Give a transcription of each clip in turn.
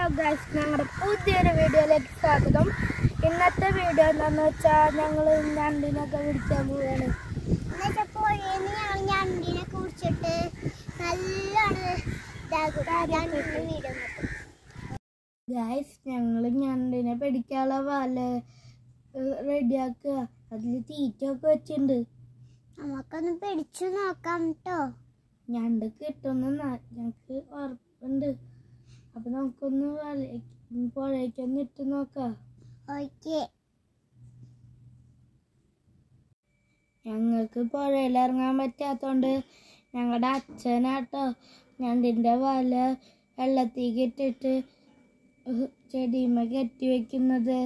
Guys ഞങ്ങളുടെ പുതിയൊരു വീഡിയോയിലേക്ക് സ്വാഗതം ഇന്നത്തെ വീഡിയോ എന്താന്ന് വെച്ചാൽ ഞങ്ങൾ ഞണ്ടിനൊക്കെ പിടിക്കാൻ പോവുകയാണ് എന്നിട്ട് പുഴയിൽ ഞങ്ങൾ ഞണ്ടിനെ കുറിച്ചിട്ട് നല്ലോണം വീഡിയോ ഗൈസ് ഞങ്ങൾ ഞണ്ടിനെ പിടിക്കാനുള്ള വല റെഡിയാക്കുക അതിൽ തീറ്റയൊക്കെ വെച്ചിട്ടുണ്ട് നമുക്കൊന്ന് പിടിച്ചു നോക്കാം കേട്ടോ ഞണ്ട് കിട്ടുമെന്ന് ന- ഞങ്ങൾക്ക് ഉറപ്പുണ്ട് അപ്പൊ നമുക്കൊന്ന് വല പുഴയ്ക്കൊന്ന് ഇട്ട് നോക്കാം ഓക്കെ ഞങ്ങൾക്ക് പുഴയിൽ ഇറങ്ങാൻ പറ്റാത്തോണ്ട് ഞങ്ങളുടെ അച്ഛനാട്ടോ ഞണ്ടിൻ്റെ വല വെള്ളത്തേക്ക് ഇട്ടിട്ട് ചെടിയുമ്മ കെട്ടി വെക്കുന്നത്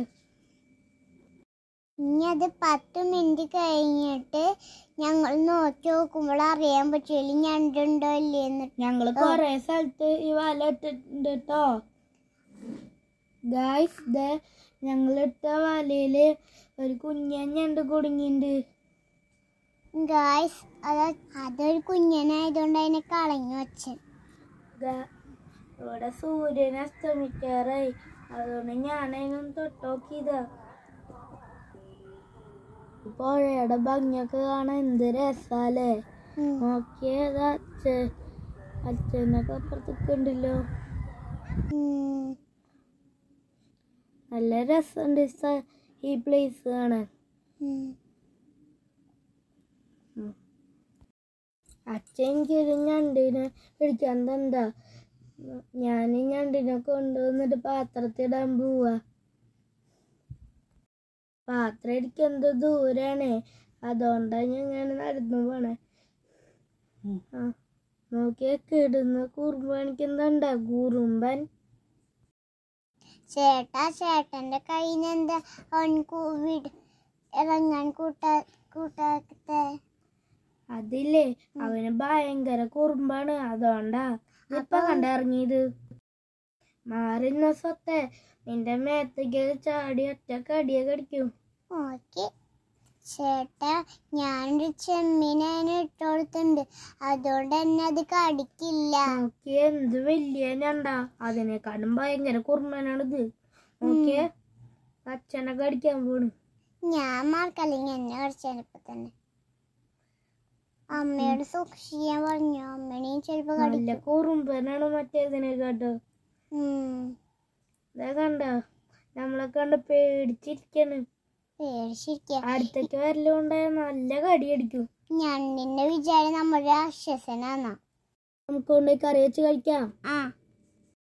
ഇനി അത് പത്ത് മിനിറ്റ് കഴിഞ്ഞിട്ട് ഞങ്ങൾ നോക്കി നോക്കുമ്പോൾ അറിയാൻ പറ്റില്ല ഞണ്ടുണ്ടോ ഇല്ലേന്ന് ഞങ്ങൾ കൊറേ സ്ഥലത്ത് ഈ വല ഇട്ടിട്ടുണ്ട് കേട്ടോ ഗായ്സ് ദ ഞങ്ങൾ ഇട്ട വലയില് ഒരു കുഞ്ഞൻ ഞണ്ട് കുടുങ്ങിണ്ട് ഗായ്സ് അത് അതൊരു കുഞ്ഞനായതുകൊണ്ട് അതിനെ കളഞ്ഞു വെച്ചൻ ഗ- ഇവിടെ സൂര്യൻ അസ്തമിക്കാറായി അതുകൊണ്ട് ഞാനതിനൊന്ന് തൊട്ടോക്കിയതാ പുഴയുടെ ഭംഗിയൊക്കെ കാണാൻ എന്ത് രസാലേ ഉം. നോക്കിയത് അച്ഛൻ അച്ഛനൊക്കെ അപ്പുറത്തൊക്കെ ഉണ്ടല്ലോ ഉം. നല്ല രസമുണ്ട് ഈ സ്ഥ- ഈ പ്ലേസ് കാണാൻ ഉം. അച്ഛൻ എനിക്കൊരു ഞണ്ടിനെ പിടിക്കാൻ തന്താ ഞാൻ ഈ ഞണ്ടിനെ കൊണ്ടുവന്നിട്ട് പാത്രത്തിടാൻ പോവാ പാത്രം ഇരിക്കുന്നത് ദൂരാണ് അതുകൊണ്ടാ ഞാൻ ഇങ്ങനെ നടന്നു പോണേ ആ നോക്കിയാ കിടുന്ന കുറുമ്പ് കാണിക്കുന്നുണ്ടാ കുറുമ്പൻ ചേട്ടാ ചേട്ടന്റെ കയ്യിൽ നിന്ന് എന്താ അവൻ കു- വിട് ഇറങ്ങാൻ കൂട്ടാ കൂട്ടാക്കത്തെ അതില്ലേ അവന് ഭയങ്കര കുറുമ്പാണ് അതുകൊണ്ടാ ഇപ്പൊ കണ്ടിറങ്ങിയത് മാറിന്ന സ്വത്തെ നിന്റെ മേത്തേക്ക് ചാടി ഒറ്റ കടിയെ കടിക്കും ഓക്കെ ചേട്ടാ ഞാനൊരു ചെമ്മീനതിന് ഇട്ട് കൊടുത്തിട്ടുണ്ട് അതുകൊണ്ട് തന്നെ അത് കടിക്കില്ല നോക്കിയേ എന്ത് വലിയ ഞണ്ടാ അതിനെക്കാളും ഭയങ്കര കുറുമ്പനാണിത് നോക്കിയേ അച്ഛനെ കടിക്കാൻ പോണ് ഞാൻ മാർക്കല്ലെങ്കിൽ എന്നെ കടിച്ചപ്പോ തന്നെ അമ്മയോട് സൂക്ഷിക്കാൻ പറഞ്ഞു അമ്മനെയും ചിലപ്പോ നല്ല കടിക്കും കുറുമ്പനാണ് മറ്റേതിനെ കേട്ടോ ഉം. ഇതാ കണ്ട നമ്മളെ കണ്ട് പേടിച്ചിരിക്കാണ് പേടിച്ചിരിക്കുക അടുത്തേക്ക് വരലുണ്ടായ നല്ല കടി അടിക്കും ഞണ്ടിന്റെ വിചാരം നമ്മുടെ രാക്ഷസനാന്നാ നമുക്ക് കൊണ്ടുപോയി കറി വെച്ച് കഴിക്കാം ആ